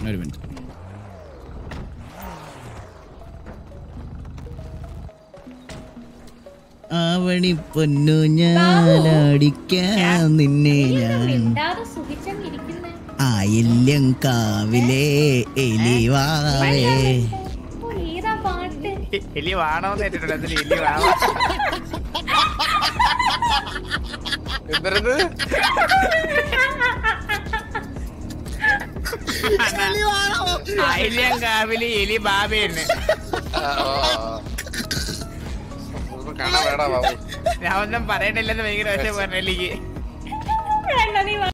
ഒരു മിനിറ്റ് ആവണി പൊന്നു ഞാനടിക്കാൻ നിന്നെ ഞാൻ മിണ്ടാതെ സുഖിച്ചങ്ങിരിക്കുന്നേ ആയില്യം കാവിലെ എലിവാവേ ഓ ഏതാ പാട്ട് എലി വാണോന്ന് കേട്ടിട്ടുണ്ട് അതിൽ എലി വാണോ എന്തരത് ആയില്യം കാവില് എലി ബാബയെന്ന് കാണാൻ വേടാ ബാബു ഞാൻ ഒന്നും പറയണില്ലെന്ന് ഭയങ്കര വശം പറഞ്ഞു എലിക്ക് വേണ്ട നീ